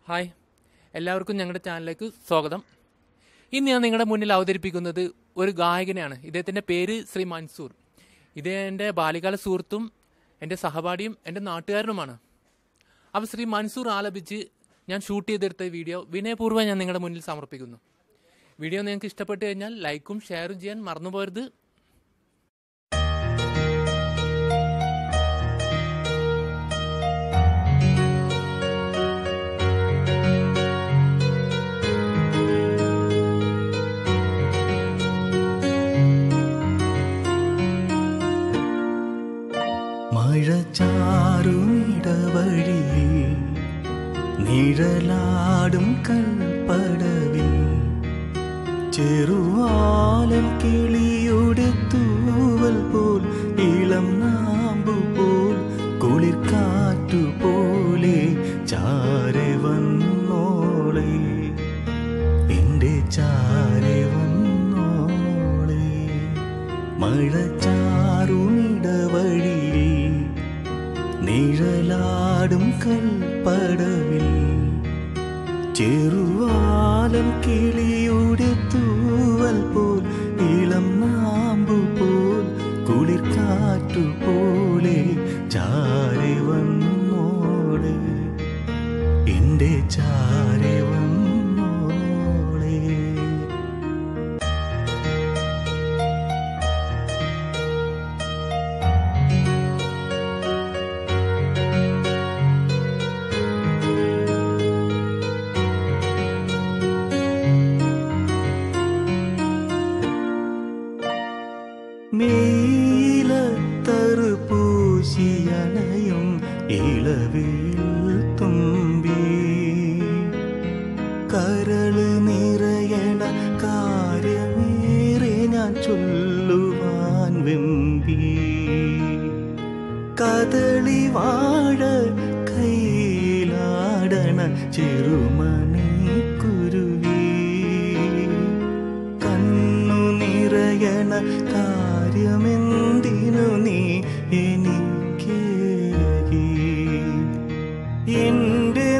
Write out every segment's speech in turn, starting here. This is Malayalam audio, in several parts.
ഹായ് എല്ലാവർക്കും ഞങ്ങളുടെ ചാനലിലേക്ക് സ്വാഗതം ഇന്ന് ഞാൻ നിങ്ങളുടെ മുന്നിൽ അവതരിപ്പിക്കുന്നത് ഒരു ഗായകനെയാണ് ഇദ്ദേഹത്തിൻ്റെ പേര് ശ്രീ മൻസൂർ ഇത് എൻ്റെ ബാല്യകാല സുഹൃത്തും എൻ്റെ സഹപാഠിയും എൻ്റെ നാട്ടുകാരനുമാണ് അപ്പോൾ ശ്രീ മൻസൂർ ആലപിച്ച് ഞാൻ ഷൂട്ട് ചെയ്തെടുത്ത വീഡിയോ വിനയപൂർവ്വം ഞാൻ നിങ്ങളുടെ മുന്നിൽ സമർപ്പിക്കുന്നു വീഡിയോ നിങ്ങൾക്ക് ഇഷ്ടപ്പെട്ടു കഴിഞ്ഞാൽ ലൈക്കും ഷെയറും ചെയ്യാൻ മറന്നുപോകരുത് മഴ ചാറുമിടവഴിയിൽ നിഴലാടും കൽപ്പടവിൽ ചെറുവാലൻ കിളിയുടെ തൂവൽ പോൽ ഇളം നാമ്പു പോൽ കുളിർ കാറ്റു പോലെ ചാരെ വന്നോളെ എന്റെ ചാരെ വന്നോളെ മഴ ചാറുമിടവഴിയിൽ നിഴലാടും കൽപ്പടവിൽ ചെറുവാലൻ കിളിയുടെ തൂവൽ പോൽ ഇളം നാമ്പു പോൽ കുളിർ കാറ്റു പോലെ ചാരെ വന്നോളെ എന്റെ ചാരെ വന്നോളെ മേലത്തറു പൂശിയണയും ഇളവിൽ തുമ്പി കരള് നിറയണ കാര്യമേറെ ഞാൻ ചൊല്ലുവാൻ വെമ്പി കദളി വാഴ കയ്യിലാടണ ചെറുമണി കുരുവി കണ്ണു നിറയണ കാര്യമെന്തിനു നീ എനിക്കേകി എന്റെ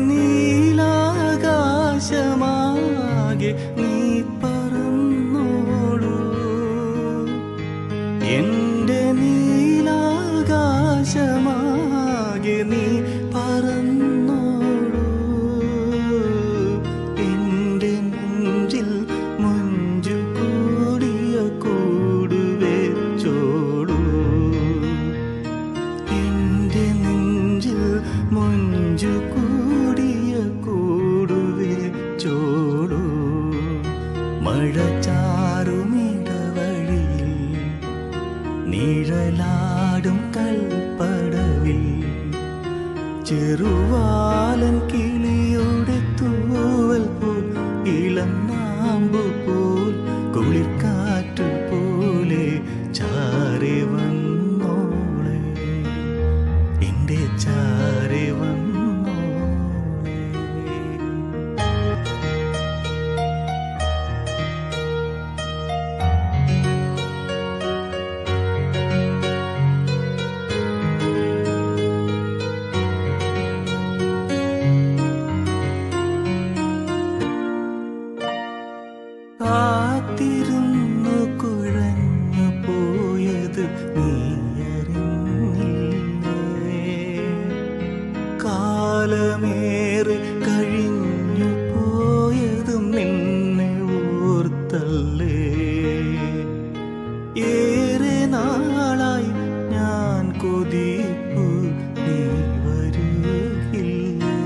നീലാകാശമാകെ നീ പറന്നോളൂ എന്റെ നീലാകാശമാകെ നീ പറന്നോളൂ എന്റെ നെഞ്ചിൽ മഞ്ജു കൂടിയ കൂട് വെച്ചോളൂ എന്റെ നെഞ്ചിൽ മഞ്ജു കൂടിയ കൂട് വെച്ചോളൂ മഴ ചാറുമിടവഴിയിൽ നിഴലാടും കൽപ്പടവിൽ ചെറുവാലൻ കിളിയുടെ തൂവൽ പോൽ ഇളം നാമ്പു പോൽ കുളിർ കാറ്റു പോലെ ചാരി വന്നോളെ എന്റെ ചാരി വന്നോളെ കാത്തിരുന്നു കുഴഞ്ഞു പോയത് നീയറിഞ്ഞില്ലേ കാലമേറെ കഴിഞ്ഞു പോയതും നിന്നെ ഓർത്തല്ലേ ഏറെ നാളായി ഞാൻ കൊതിപ്പു നീ വരുകില്ലേ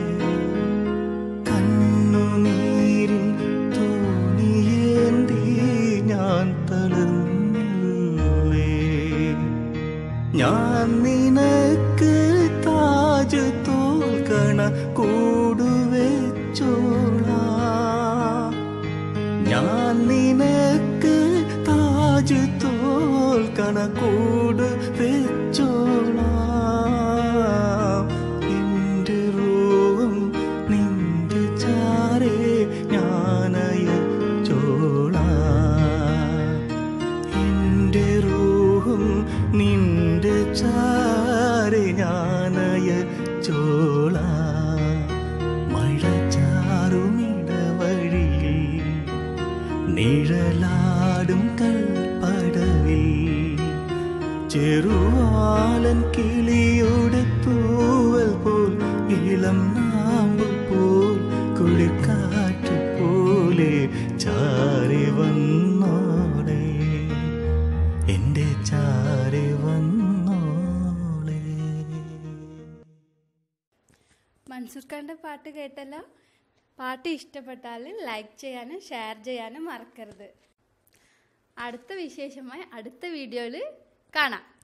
കണ്ണുനീരിൽ തോണിയേന്തി ഞാൻ തളർന്നില്ലേ ഞാൻ നിനക്ക് താജ് തോൽക്കണ കൂടുവെച്ചോളാം ഞാൻ നിനക്ക് താജ് തോൽക്കണ കൂട് വെച്ചോളാം എന്റെ റൂം നിന്റെ ചാരേ ഞാനയച്ചോളാം എന്റെ റൂഹും നിന്റെ ചാരെ ഞാനയ ചോള മഴ നിഴലാടും കൽപ്പടവിൽ ചെറുവാലൻ കിളിയുടെ തൂവൽ പോൽ ഇളം നാമ്പ് പോൽ കുളിക്കാറ്റ് പോലെ ചാരി വന്നോളെ എൻ്റെ ചാരി വന്നോളെ മൻസൂർ ഖാന്റെ പാട്ട് കേട്ടല്ലോ പാട്ട് ഇഷ്ടപ്പെട്ടാൽ ലൈക്ക് ചെയ്യാനും ഷെയർ ചെയ്യാനും മറക്കരുത് അടുത്ത വിശേഷമായി അടുത്ത വീഡിയോയിൽ കാണാം